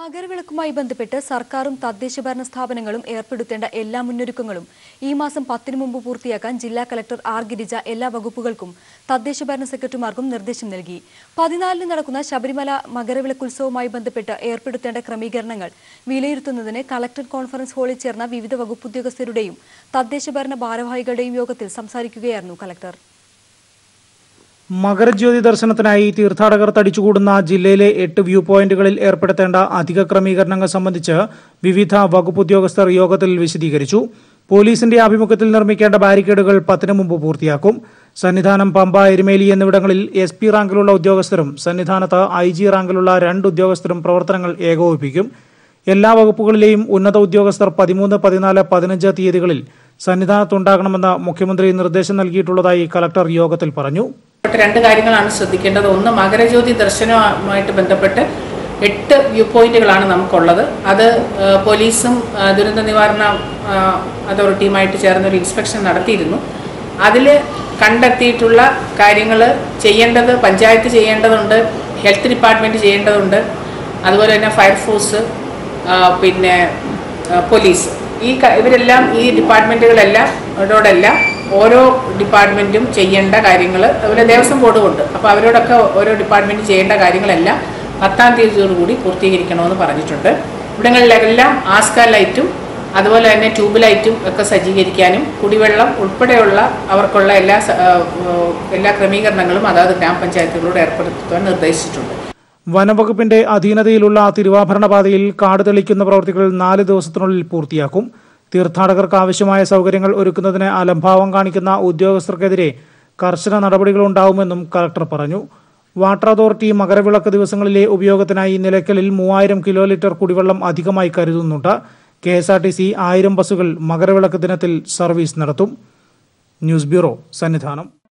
മകരവിളക്കുമായി ബന്ധപ്പെട്ട് സർക്കാരും തദ്ദേശ ഭരണ സ്ഥാപനങ്ങളും ഏർപ്പെടുത്തേണ്ട എല്ലാ മുന്നൊരുക്കങ്ങളും ഈ മാസം പത്തിന് മുമ്പ് പൂർത്തിയാക്കാൻ ജില്ലാ കലക്ടർ ആർ ഗിരിജ എല്ലാ വകുപ്പുകൾക്കും തദ്ദേശ ഭരണ സെക്രട്ടറിമാർക്കും നിർദ്ദേശം നൽകി പതിനാലിന് നടക്കുന്ന ശബരിമല മകരവിളക്കുത്സവവുമായി ബന്ധപ്പെട്ട് ഏർപ്പെടുത്തേണ്ട ക്രമീകരണങ്ങൾ വിലയിരുത്തുന്നതിന് കളക്ടർ കോൺഫറൻസ് ഹാളിൽ ചേർന്ന വിവിധ വകുപ്പ് ഉദ്യോഗസ്ഥരുടെയും തദ്ദേശ ഭരണ ഭാരവാഹികളുടെയും യോഗത്തിൽ സംസാരിക്കുകയായിരുന്നു കളക്ടർ മകരജ്യോതി ദർശനത്തിനായി തീർത്ഥാടകർ തടിച്ചുകൂടുന്ന ജില്ലയിലെ എട്ട് വ്യൂ പോയിന്റുകളിൽ ഏർപ്പെടുത്തേണ്ട അധിക ക്രമീകരണങ്ങൾ സംബന്ധിച്ച് വിവിധ വകുപ്പ് ഉദ്യോഗസ്ഥർ യോഗത്തിൽ വിശദീകരിച്ചു പോലീസിന്റെ ആഭിമുഖ്യത്തിൽ നിർമ്മിക്കേണ്ട ബാരിക്കേഡുകൾ പത്തിന് മുമ്പ് പൂർത്തിയാക്കും സന്നിധാനം പമ്പ എരുമേലി എന്നിവിടങ്ങളിൽ എസ് പി റാങ്കിലുള്ള ഉദ്യോഗസ്ഥരും സന്നിധാനത്ത് ഐ ജി റാങ്കിലുള്ള രണ്ട് ഉദ്യോഗസ്ഥരും പ്രവർത്തനങ്ങൾ ഏകോപിപ്പിക്കും എല്ലാ വകുപ്പുകളിലെയും ഉന്നത ഉദ്യോഗസ്ഥർ പതിമൂന്ന് പതിനാല് പതിനഞ്ച് തീയതികളിൽ സന്നിധാനത്തുണ്ടാകണമെന്ന് മുഖ്യമന്ത്രി നിർദ്ദേശം നൽകിയിട്ടുള്ളതായി കലക്ടർ യോഗത്തിൽ പറഞ്ഞു ബന്ധപ്പെട്ട രണ്ട് കാര്യങ്ങളാണ് ശ്രദ്ധിക്കേണ്ടത് ഒന്ന് മകരജ്യോതി ദർശനവുമായിട്ട് ബന്ധപ്പെട്ട് എട്ട് വ്യൂ പോയിന്റുകളാണ് നമുക്കുള്ളത് അത് ആ, പോലീസും ആ, ദുരന്ത നിവാരണ ആ, അതോറിറ്റിയുമായിട്ട് ചേർന്ന് ഒരു ഇൻസ്പെക്ഷൻ നടത്തിയിരുന്നു അതിൽ കണ്ടെത്തിയിട്ടുള്ള കാര്യങ്ങൾ ചെയ്യേണ്ടത് പഞ്ചായത്ത് ചെയ്യേണ്ടതുണ്ട് ഹെൽത്ത് ഡിപ്പാർട്ട്മെൻറ്റ് ചെയ്യേണ്ടതുണ്ട് അതുപോലെ തന്നെ ഫയർഫോഴ്സ് ആ, പിന്നെ ആ, പോലീസ് ഈ ക- ഇവരെല്ലാം ഈ ഡിപ്പാർട്ട്മെൻറ്റുകളെല്ലാം അവരോടെല്ലാം ഓരോ ഡിപ്പാർട്ട്മെൻറ്റും ചെയ്യേണ്ട കാര്യങ്ങൾ അതുപോലെ ദേവസ്വം ബോർഡും ഉണ്ട് അപ്പോൾ അവരോടൊക്കെ ഓരോ ഡിപ്പാർട്ട്മെൻറ്റ് ചെയ്യേണ്ട കാര്യങ്ങളെല്ലാം പത്താം തീയതിയോടുകൂടി പൂർത്തീകരിക്കണമെന്ന് പറഞ്ഞിട്ടുണ്ട് ഇവിടങ്ങളിലെല്ലാം ആസ്ക ലൈറ്റും അതുപോലെ തന്നെ ട്യൂബ് ലൈറ്റും ഒക്കെ സജ്ജീകരിക്കാനും കുടിവെള്ളം ഉൾപ്പെടെയുള്ള അവർക്കുള്ള എല്ലാ സ- ആ, എല്ലാ ക്രമീകരണങ്ങളും അതാത് ഗ്രാമപഞ്ചായത്തുകളോട് ഏർപ്പെടുത്തുവാൻ നിർദ്ദേശിച്ചിട്ടുണ്ട് വനംവകുപ്പിന്റെ അധീനതയിലുള്ള തിരുവാഭരണ പാതയിൽ കാട് തെളിക്കുന്ന പ്രവൃത്തികൾ നാല് ദിവസത്തിനുള്ളിൽ പൂർത്തിയാക്കും തീർത്ഥാടകർക്ക് ആവശ്യമായ സൗകര്യങ്ങൾ ഒരുക്കുന്നതിന് അലംഭാവം കാണിക്കുന്ന ഉദ്യോഗസ്ഥർക്കെതിരെ കർശന നടപടികളുണ്ടാവുമെന്നും കലക്ടർ പറഞ്ഞു വാട്ടർ അതോറിറ്റി മകരവിളക്ക് ദിവസങ്ങളിലെ ഉപയോഗത്തിനായി നിലയ്ക്കലിൽ മൂവായിരം കിലോ ലിറ്റർ കുടിവെള്ളം അധികമായി കരുതുന്നുണ്ട് K S R T C ആയിരം ബസ്സുകൾ മകരവിളക്ക് ദിനത്തിൽ സർവീസ് നടത്തും ന്യൂസ് ബ്യൂറോ സന്നിധാനം